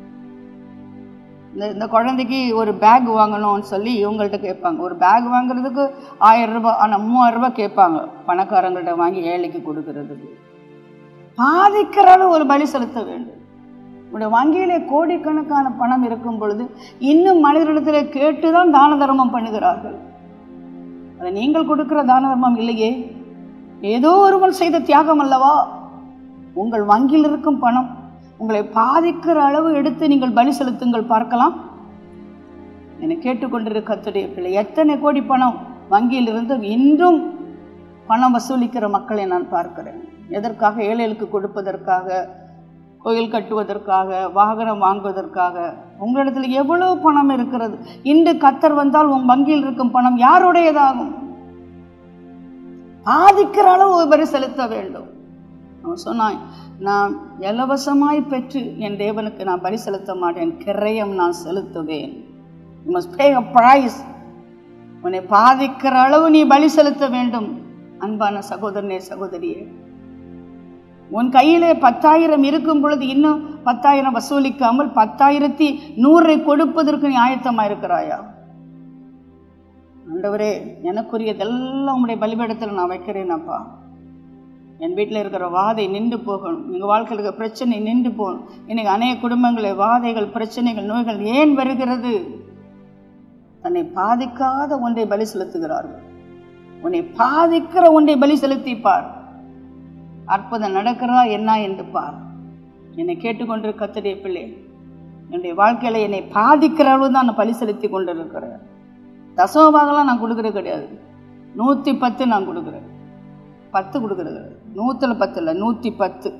இந்த இந்த குழந்தைக்கு ஒரு பேக் வாங்கணும்னு சொல்லி இவங்கள்ட்ட கேட்பாங்க ஒரு பேக் வாங்குறதுக்கு ஆயிரம் ரூபாய் ஆனால் மூவாயிரம் ரூபாய் கேட்பாங்க பணக்காரங்கள்ட்ட வாங்கி ஏழைக்கு கொடுக்கறதுக்கு பாதிக்கிற அளவு ஒரு பலி செலுத்த வேண்டும் உங்களுடைய வங்கியிலே கோடிக்கணக்கான பணம் இருக்கும் பொழுது இன்னும் மனிதரிடத்தில் கேட்டு தான் தான தர்மம் பண்ணுகிறார்கள் அதை நீங்கள் கொடுக்கிற தான தர்மம் இல்லையே ஏதோ ஒருவன் செய்த தியாகம் அல்லவா உங்கள் வங்கியில் இருக்கும் பணம் உங்களை பாதிக்கிற அளவு எடுத்து நீங்கள் பலி செலுத்துங்கள் பார்க்கலாம் என்னை கேட்டுக்கொண்டிருக்க கத்துடைய பிள்ளை எத்தனை கோடி பணம் வங்கியிலிருந்து இன்றும் பணம் வசூலிக்கிற மக்களை நான் பார்க்கிறேன் எதற்காக ஏழைகளுக்கு கொடுப்பதற்காக கோயில் கட்டுவதற்காக வாகனம் வாங்குவதற்காக உங்களிடத்தில் எவ்வளவு பணம் இருக்கிறது இன்று கத்தர் வந்தால் உன் வங்கியில் இருக்கும் பணம் யாருடையதாகும் பாதிக்கிற அளவு வரி செலுத்த வேண்டும் அவன் சொன்னான் நான் இலவசமாய் பெற்று என் தேவனுக்கு நான் பலி செலுத்த மாட்டேன் கிரயம் நான் செலுத்துவேன் மஸ்ட் பே அ ப்ரைஸ் உன்னை பாதிக்கிற அளவு நீ பலி செலுத்த வேண்டும் அன்பான சகோதரனே சகோதரியே உன் கையிலே பத்தாயிரம் இருக்கும் பொழுது இன்னும் பத்தாயிரம் வசூலிக்காமல் பத்தாயிரத்தி நூறை கொடுப்பதற்கு நீ ஆயத்தமா இருக்கிறாயா ஆண்டவரே எனக்குரியதெல்லாம் உடைய பலிபீடத்தில் நான் வைக்கிறேன் அப்பா என் வீட்டில் இருக்கிற வாதை நின்று போகணும் எங்கள் வாழ்க்கையில் இருக்கிற பிரச்சனை நின்று போகணும் இன்னைக்கு அநேக குடும்பங்களில் வாதைகள் பிரச்சனைகள் நோய்கள் ஏன் வருகிறது தன்னை பாதிக்காத ஒன்றை பலி செலுத்துகிறார்கள் உன்னை பாதிக்கிற ஒன்றை பலி செலுத்திப்பார் அற்புதம் நடக்கிறதா என்ன என்று பார் என்னை கேட்டுக்கொண்டு கத்தடைய பிள்ளை என்னுடைய வாழ்க்கையில் என்னை பாதிக்கிற அளவு தான் நான் பலி செலுத்தி கொண்டு இருக்கிறேன் தசமபாகலாம் நான் கொடுக்குறது கிடையாது நூற்றி பத்து நான் கொடுக்குறேன் பத்து கொடுக்குறது நூற்றில் பத்து இல்லை நூற்றி பத்து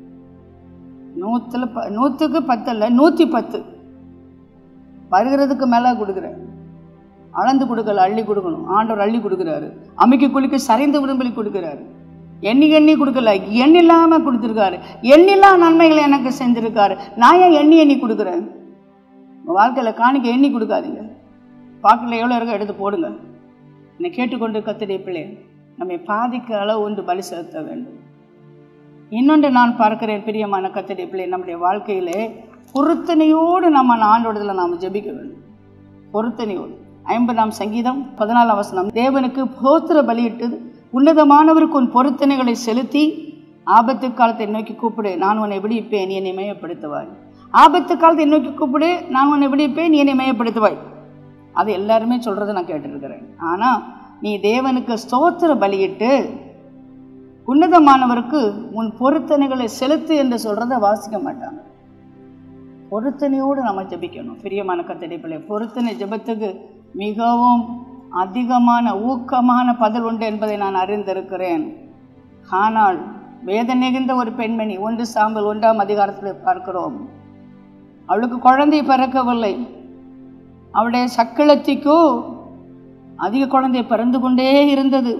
நூற்றில் ப நூற்றுக்கு பத்து இல்லை நூற்றி பத்து வருகிறதுக்கு மேலே கொடுக்குறேன் அளந்து கொடுக்கல அள்ளி கொடுக்கணும் ஆண்டவர் அள்ளி கொடுக்குறாரு அமைக்க குளிக்க சரிந்து விடும்பலி கொடுக்குறாரு எண்ணி எண்ணி கொடுக்கல எண்ணில்லாமல் கொடுத்துருக்காரு எண்ணில்லா நன்மைகளை எனக்கு செஞ்சுருக்காரு நான் ஏன் எண்ணி எண்ணி கொடுக்குறேன் உங்கள் வாழ்க்கையில் காணிக்க எண்ணி கொடுக்காதீங்க பாக்கில் எவ்வளோ இருக்கோ எடுத்து போடுங்க என்னை கேட்டுக்கொண்டு கத்துடைய பிள்ளை நம்மை பாதிக்க அளவு ஒன்று பலி செலுத்த வேண்டும் இன்னொன்று நான் பார்க்கிறேன் பிரியமான கத்துடைய பிள்ளை நம்முடைய வாழ்க்கையிலே பொருத்தனையோடு நம்ம ஆண்டோடத்தில் நாம் ஜெபிக்க வேண்டும் பொருத்தனையோடு ஐம்பதாம் சங்கீதம் பதினாலாம் வசனம் தேவனுக்கு போத்திர பலியிட்டது உன்னதமானவருக்கு உன் பொருத்தனைகளை செலுத்தி ஆபத்து காலத்தை நோக்கி கூப்பிடு நான் உன்னை விடுவிப்பேன் நீ என்னை மையப்படுத்துவாய் ஆபத்து காலத்தை நோக்கி கூப்பிடு நான் உன்னை விடுவிப்பேன் நீ என்னை மையப்படுத்துவாய் அது எல்லாருமே சொல்கிறத நான் கேட்டிருக்கிறேன் ஆனால் நீ தேவனுக்கு ஸ்தோத்திர பலியிட்டு உன்னதமானவருக்கு உன் பொருத்தனைகளை செலுத்து என்று சொல்கிறத வாசிக்க மாட்டாங்க பொருத்தனையோடு நம்ம ஜெபிக்கணும் பிரியமான கத்தடி பிள்ளை பொருத்தனை ஜெபத்துக்கு மிகவும் அதிகமான ஊக்கமான பதில் உண்டு என்பதை நான் அறிந்திருக்கிறேன் ஆனால் வேதனை மிகுந்த ஒரு பெண்மணி ஒன்று சாம்பல் ஒன்றாம் அதிகாரத்தில் பார்க்கிறோம் அவளுக்கு குழந்தை பிறக்கவில்லை அவளுடைய சக்களத்திக்கோ அதிக குழந்தை பிறந்து கொண்டே இருந்தது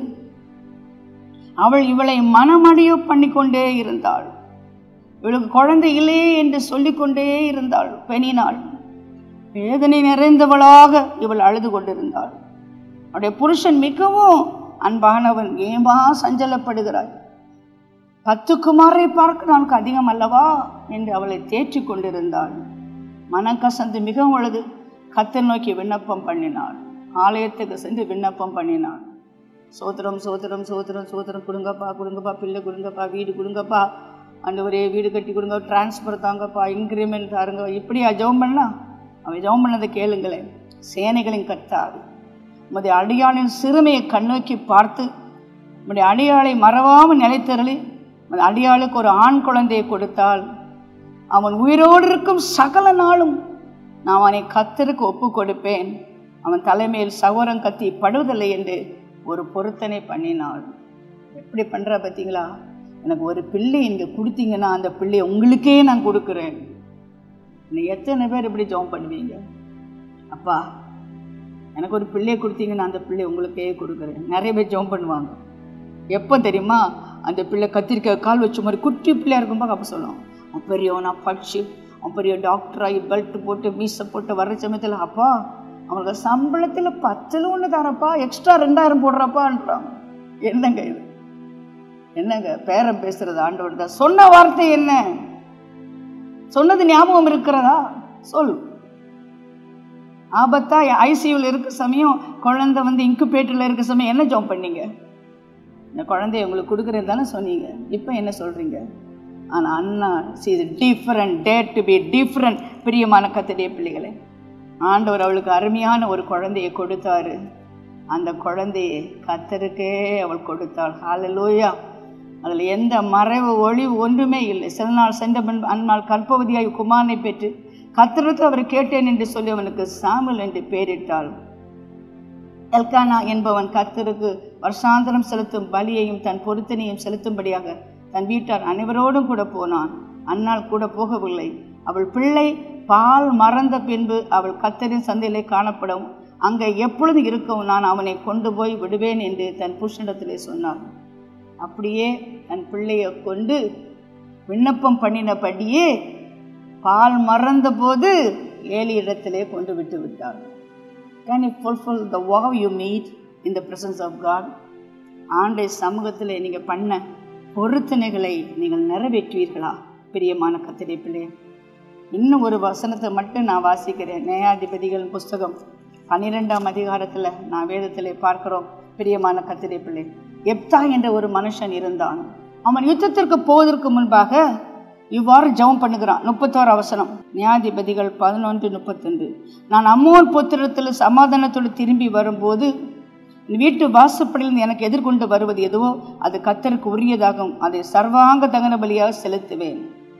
அவள் இவளை மனமடிய பண்ணிக்கொண்டே இருந்தாள் இவளுக்கு குழந்தை இல்லையே என்று சொல்லிக்கொண்டே இருந்தாள் பெணினாள் வேதனை நிறைந்தவளாக இவள் அழுது கொண்டிருந்தாள் அவருடைய புருஷன் மிகவும் அன்பானவன் ஏமா சஞ்சலப்படுகிறாய் பத்து குமாரை பார்க்க நமக்கு அதிகம் அல்லவா என்று அவளை தேற்றி கொண்டிருந்தாள் மனம் கசந்து மிகவும் அழுது கத்தை நோக்கி விண்ணப்பம் பண்ணினாள் ஆலயத்துக்கு சென்று விண்ணப்பம் பண்ணினாள் சோத்திரம் சோத்திரம் சோத்திரம் சோத்திரம் கொடுங்கப்பா கொடுங்கப்பா பிள்ளை கொடுங்கப்பா வீடு கொடுங்கப்பா ஆண்டவரே வீடு கட்டி கொடுங்க டிரான்ஸ்ஃபர் தாங்கப்பா இன்க்ரிமெண்ட் தாருங்க இப்படியா ஜெபம் பண்ணா அவன் ஜெபம் பண்ணதை கேளுங்களேன் சேனைகளின் கத்தாது உமது அடியாளின் சிறுமையை கண்ணோக்கி பார்த்து உம்முடைய அடியாளை மறவாமல் நிலைத்தருளி உமது அடியாளுக்கு ஒரு ஆண் குழந்தையை கொடுத்தால் அவன் உயிரோடு இருக்கும் சகல நாளும் நான் அவனை கத்தருக்கு ஒப்பு கொடுப்பேன் அவன் தலைமையில் சகோரம் கத்தி படுவதில்லை என்று ஒரு பொருத்தனை பண்ணினாள் எப்படி பண்ணுறா பார்த்தீங்களா எனக்கு ஒரு பிள்ளை இங்கே கொடுத்தீங்கன்னா அந்த பிள்ளையை உங்களுக்கே நான் கொடுக்குறேன் இன்னும் எத்தனை பேர் இப்படி ஜெபம் பண்ணுவீங்க அப்பா எனக்கு ஒரு பிள்ளையை கொடுத்தீங்கன்னா அந்த பிள்ளை உங்களுக்கே கொடுக்குறேன் நிறைய பேர் ஜெபம் பண்ணுவாங்க எப்போ தெரியுமா அந்த பிள்ளை கத்திரிக்காய் கால் வச்ச மாதிரி குட்டி பிள்ளையா இருக்கும்போது அப்போ சொல்லுவோம் அவன் பெரியவன் நான் படிச்சு அவன் பெரிய டாக்டராகி பெல்ட் போட்டு மீசை போட்டு வர்ற சமயத்தில் அப்பா அவங்களுக்கு சம்பளத்தில் பத்தில் ஒன்று தரப்பா எக்ஸ்ட்ரா ரெண்டாயிரம் போடுறப்பான்றாங்க என்னங்க இது என்னங்க பேரம் பேசுறது ஆண்டவர் தான் சொன்ன வார்த்தை என்ன சொன்னது ஞாபகம் இருக்கிறதா சொல் ஆபத்தா ஐசியூவில் இருக்க சமயம் குழந்தை வந்து இன்குபேட்டரில் இருக்க சமயம் என்ன ஜாப் பண்ணீங்க இந்த குழந்தைய உங்களுக்கு கொடுக்குறேன் தானே சொன்னீங்க இப்போ என்ன சொல்கிறீங்க ஆனால் அண்ணா see different dare to be different பிரியமான கத்தடைய பிள்ளைகளே ஆண்டவர் அவளுக்கு அருமையான ஒரு குழந்தையை கொடுத்தாரு அந்த குழந்தையை கத்தருக்கே அவள் கொடுத்தாள் ஹalleluya அதில் எந்த மறைவு ஒளி ஒன்றுமே இல்லை சில நாள் சென்ற பின் அந்நாள் கற்பவதியாய் குமாரனை பெற்று கத்தருக்கு அவர் கேட்டேன் என்று சொல்லி அவனுக்கு சாமுல் என்று பெயரிட்டாள் எல்கானா என்பவன் கர்த்தருக்கு வருஷாந்தரம் செலுத்தும் பலியையும் தன் பொருத்தனையும் செலுத்தும்படியாக தன் வீட்டார் அனைவரோடும் கூட போனான் அன்னாள் கூட போகவில்லை அவள் பிள்ளை பால் மறந்த பின்பு அவள் கத்தரின் சந்தையிலே காணப்படும் அங்கே எப்பொழுது இருக்கவும் நான் அவனை கொண்டு போய் விடுவேன் என்று தன் புருஷனிடத்திலே சொன்னார் அப்படியே தன் பிள்ளையை கொண்டு விண்ணப்பம் பண்ணினபடியே பால் மறந்த போது ஏழு இடத்திலே கொண்டு விட்டு விட்டார் can you fulfil the vow you meet in the presence of God ஆண்டை சமூகத்தில் நீங்கள் பண்ண பொருத்தனைகளை நீங்கள் நிறைவேற்றுவீர்களா பிரியமான கத்திரை பிள்ளை இன்னும் ஒரு வசனத்தை மட்டும் நான் வாசிக்கிறேன் நியாயாதிபதிகள் புஸ்தகம் பன்னிரெண்டாம் அதிகாரத்தில் நான் வேதத்தில் பார்க்கிறோம் பிரியமான கத்திரை பிள்ளை எப்தா என்ற ஒரு மனுஷன் இருந்தான் அவன் யுத்தத்திற்கு போவதற்கு முன்பாக இவ்வாறு ஜெபம் பண்ணுகிறான் முப்பத்தோரு அவசரம் நியாயாதிபதிகள் பதினொன்று முப்பத்தொன்று நான் அம்மோன் புத்திரத்தில் சமாதானத்தோடு திரும்பி வரும்போது என் வீட்டு வாசப்படியில் எனக்கு எதிர்கொண்டு வருவது எதுவோ அது கத்தருக்கு உரியதாகும் அதை சர்வாங்க தகன பலியாக செலுத்துவேன்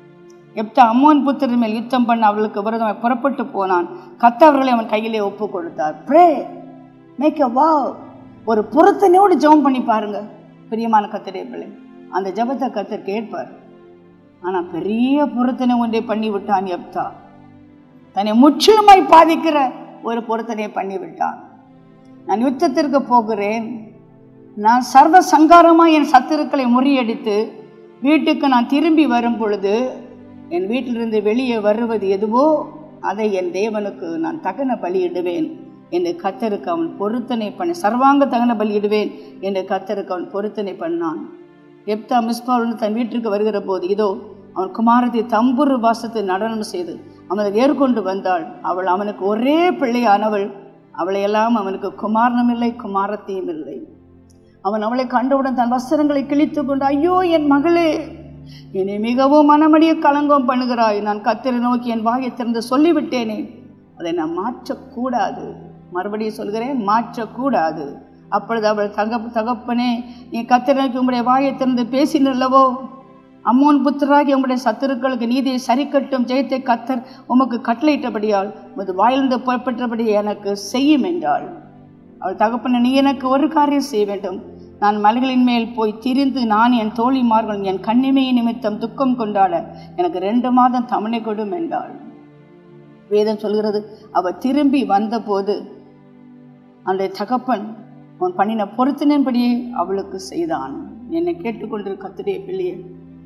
எப்தா அம்மோன் புத்திரன் மேல் யுத்தம் பண்ண அவளுக்கு விரதமாய் புறப்பட்டு போனான் கத்த அவர்களை அவன் கையிலே ஒப்பு கொடுத்தார் ப்ரே மேக் அ வா ஒரு பொருத்தனையோடு ஜெபம் பண்ணி பாருங்க பிரியமான கத்தரே பிள்ளை அந்த ஜெபத்தை கத்தர் கேட்பார் ஆனால் பெரிய பொருத்தனை ஒன்றை பண்ணி விட்டான் எப்தா தன்னை முற்றிலுமாய் பாதிக்கிற ஒரு பொருத்தனை பண்ணி விட்டான் நான் யுத்தத்திற்கு போகிறேன் நான் சர்வ சங்காரமாக என் சத்துருக்களை முறியடித்து வீட்டுக்கு நான் திரும்பி வரும் பொழுது என் வீட்டிலிருந்து வெளியே வருவது எதுவோ அதை என் தேவனுக்கு நான் தகன பலியிடுவேன் என்று கத்தருக்கு அவன் பொருத்தனை பண்ணி சர்வாங்க தகன பலியிடுவேன் என்று கத்தருக்கு அவன் பொருத்தனை பண்ணான் எப்தா மிஸ்பாவுடன் தன் வீட்டிற்கு வருகிற போது இதோ அவன் குமாரத்தை தம்புரு வாசத்தை நடனம் செய்து அவனை ஏற்கொண்டு வந்தாள் அவள் அவனுக்கு ஒரே பிள்ளையானவள் அவளையெல்லாம் அவனுக்கு குமாரனும் இல்லை குமாரத்தையும் இல்லை அவன் அவளை கண்டவுடன் தன் வஸ்திரங்களை கிழித்து கொண்டு ஐயோ என் மகளே என்னை மிகவும் மனமடிய கலங்கம் பண்ணுகிறாய் நான் கத்திரை நோக்கி என் வாயை திறந்து சொல்லிவிட்டேனே அதை நான் மாற்றக்கூடாது மறுபடியும் சொல்கிறேன் மாற்றக்கூடாது அப்பொழுது அவள் தக தகப்பனே நீ கத்திரனுக்கு உங்களுடைய வாயை திறந்து பேசினல்லவோ அம்மோன் புத்திராகி உங்களுடைய சத்துருக்களுக்கு நீதியை சரிக்கட்டும் ஜெயத்தை கத்தர் உமக்கு கட்டளையிட்டபடியால் உமது வாயிலிருந்து புறப்பட்டபடி எனக்கு செய்யும் என்றாள் அவள் தகப்பன நீ எனக்கு ஒரு காரியம் செய்ய வேண்டும் நான் மலைகளின் மேல் போய் திரிந்து நான் என் தோழிமார்கள் என் கண்ணிமையை நிமித்தம் துக்கம் கொண்டாட எனக்கு ரெண்டு மாதம் தமிழை கொடும் என்றாள் வேதம் சொல்கிறது அவள் திரும்பி வந்தபோது அந்த தகப்பன் அவன் பண்ணின பொருத்தினபடியே அவளுக்கு செய்தான் என்னை கேட்டுக்கொண்டு கத்துடைய பிள்ளையே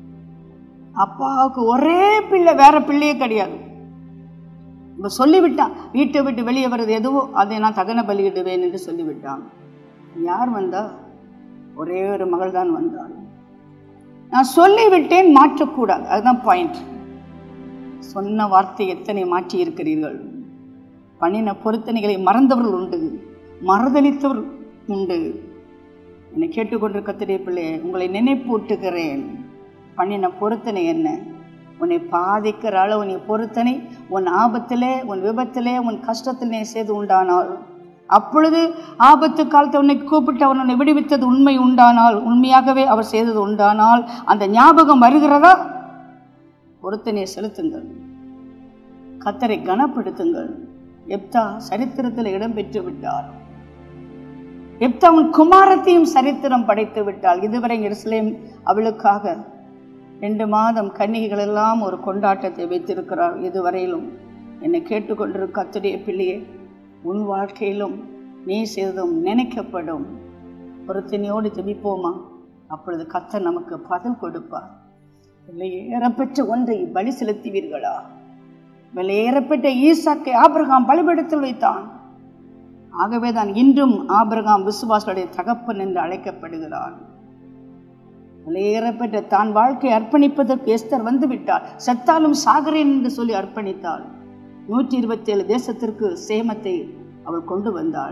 அப்பாவுக்கு ஒரே பிள்ளை வேற பிள்ளையே கிடையாது இப்போ சொல்லிவிட்டான் வீட்டை விட்டு வெளியே வர்றது எதுவோ அதை நான் தகன பலியிடுவேன் என்று சொல்லிவிட்டான் யார் வந்தா ஒரே ஒரு மகள் தான் வந்தாள் நான் சொல்லிவிட்டேன் மாற்றக்கூடாது அதுதான் பாயிண்ட் சொன்ன வார்த்தை எத்தனை மாற்றி இருக்கிறீர்கள் பண்ணின பொருத்தனைகளை மறந்தவர்கள் உண்டு மறுதளித்தவர் உண்டு என்னை கேட்டுக்கொண்டு கத்திரிய பிள்ளை உங்களை நினைப்பூட்டுகிறேன் பண்ணின பொருத்தனை என்ன உன்னை பாதிக்கிற அளவு நீ பொருத்தனை உன் ஆபத்திலே உன் விபத்திலே உன் கஷ்டத்திலே செய்து உண்டானால் அப்பொழுது ஆபத்து காலத்தை உன்னை கூப்பிட்டு அவன் உன்னை விடுவித்தது உண்மை உண்டானால் உண்மையாகவே அவர் செய்தது உண்டானால் அந்த ஞாபகம் வருகிறதா பொருத்தனையை செலுத்துங்கள் கத்தரை கனப்படுத்துங்கள் எப்தா சரித்திரத்தில் இடம் பெற்று விட்டார் எப்தா உன் குமாரத்தையும் சரித்திரம் படைத்து விட்டாள் இதுவரை எருசலேம் அவளுக்காக ரெண்டு மாதம் கன்னிகைகள் எல்லாம் ஒரு கொண்டாட்டத்தை வைத்திருக்கிறார் இதுவரையிலும் என்னை கேட்டுக்கொண்டிருக்க கத்துடைய பிள்ளையே உன் வாழ்க்கையிலும் நீ செய்ததும் நினைக்கப்படும் ஒருத்தனையோடு ஜெபிப்போமா அப்பொழுது கத்தர் நமக்கு பதில் கொடுப்பார் விலையேறப்பெற்ற ஒன்றை பலி செலுத்துவீர்களா விலையேறப்பெற்ற ஈசாக்கை ஆபிரகாம் பலிபடத்தில் வைத்தான் ஆகவே தான் இன்றும் ஆபிரகாம் விசுவாசனுடைய தகப்பன் என்று அழைக்கப்படுகிறான் விலையேறப்பெற்ற தான் வாழ்க்கை அர்ப்பணிப்பதற்கு எஸ்தர் வந்து விட்டார் செத்தாலும் சாகரேன் என்று சொல்லி அர்ப்பணித்தாள் நூற்றி இருபத்தி ஏழு தேசத்திற்கு சேமத்தை அவள் கொண்டு வந்தாள்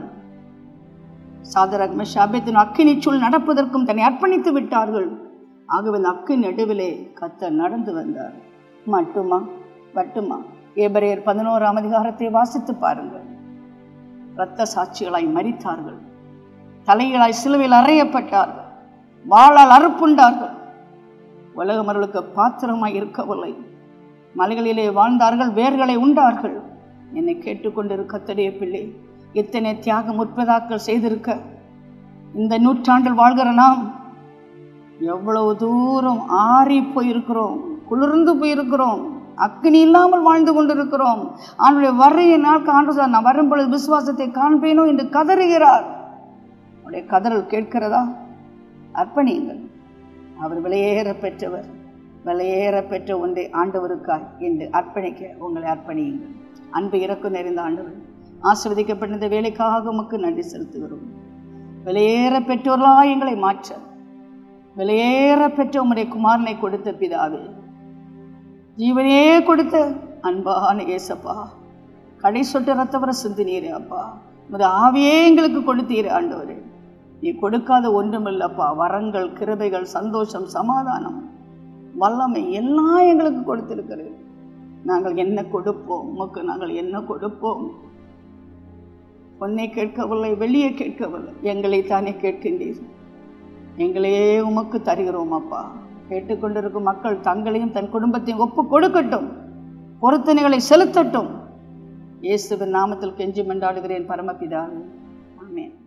சாதரக் மெஷாபேத்தின் அக்கினி சூழ் நடப்பதற்கும் தன்னை அர்ப்பணித்து விட்டார்கள் ஆகவே அந்த அக்கின் நடுவிலே கத்தர் நடந்து வந்தார் மட்டுமா மட்டுமா ஏபரையர் பதினோராம் அதிகாரத்தை வாசித்து பாருங்கள் இரத்த சாட்சிகளாய் மரித்தார்கள் தலைகளாய் சிலுவையில் அறையப்பட்டார்கள் வாளால் அறுப்புண்டார்கள் உலகமர்களுக்கு பாத்திரமாய் இருக்கவில்லை மலைகளிலே வாழ்ந்தார்கள் வேர்களை உண்டார்கள் என்னை கேட்டுக்கொண்டிருக்கத்தடைய பிள்ளை எத்தனை தியாக முற்பதாக்கள் செய்திருக்க இந்த நூற்றாண்டில் வாழ்கிற நாம் எவ்வளவு தூரம் ஆறி போயிருக்கிறோம் குளிர்ந்து போயிருக்கிறோம் அக்னி இல்லாமல் வாழ்ந்து கொண்டிருக்கிறோம் அவனுடைய வரைய நாட்கு ஆண்டு சொன்னார், நான் வரும் பொழுது விசுவாசத்தை காண்பேனோ என்று கதறுகிறார் அவருடைய கதறல் கேட்கிறதா அர்ப்பணியுங்கள் அவர் விலையேற பெற்றவர் விலையேற பெற்ற ஒன்றை ஆண்டவருக்காய் என்று அர்ப்பணிக்க உங்களை அர்ப்பணியுங்கள் அன்பு இறக்கும் நிறைந்த ஆண்டவர் ஆசிர்வதிக்கப்பட்ட இந்த வேலைக்காக உமக்கு நன்றி செலுத்துகிறோம் விலையேற பெற்றோர்களாய் எங்களை மாற்ற விலையேற பெற்ற உம்முடைய குமாரனை கொடுத்த பிதாவே ஜீவனே கொடுத்த அன்பான ஏசப்பா கடை சொட்டு ரத்தவர சிந்தினீரே அப்பா உமது ஆவியே எங்களுக்கு கொடுத்தீரே ஆண்டவரே நீ கொடுக்காத ஒன்றுமில்லப்பா வரங்கள் கிருபைகள் சந்தோஷம் சமாதானம் வல்லமை எல்லாம் எங்களுக்கு கொடுத்திருக்கிறேன் நாங்கள் என்ன கொடுப்போம் உமக்கு நாங்கள் என்ன கொடுப்போம் பொன்னை கேட்கவில்லை வெளியே கேட்கவில்லை எங்களை தானே கேட்கின்றீர் எங்களையே உமக்கு தருகிறோம் அப்பா கேட்டுக்கொண்டிருக்கும் மக்கள் தங்களையும் தன் குடும்பத்தையும் ஒப்பு கொடுக்கட்டும் பொருத்தனைகளை செலுத்தட்டும் இயேசுவின் நாமத்தில் கெஞ்சி மண்டாடுகிறேன் பரமபிதாவே ஆமென்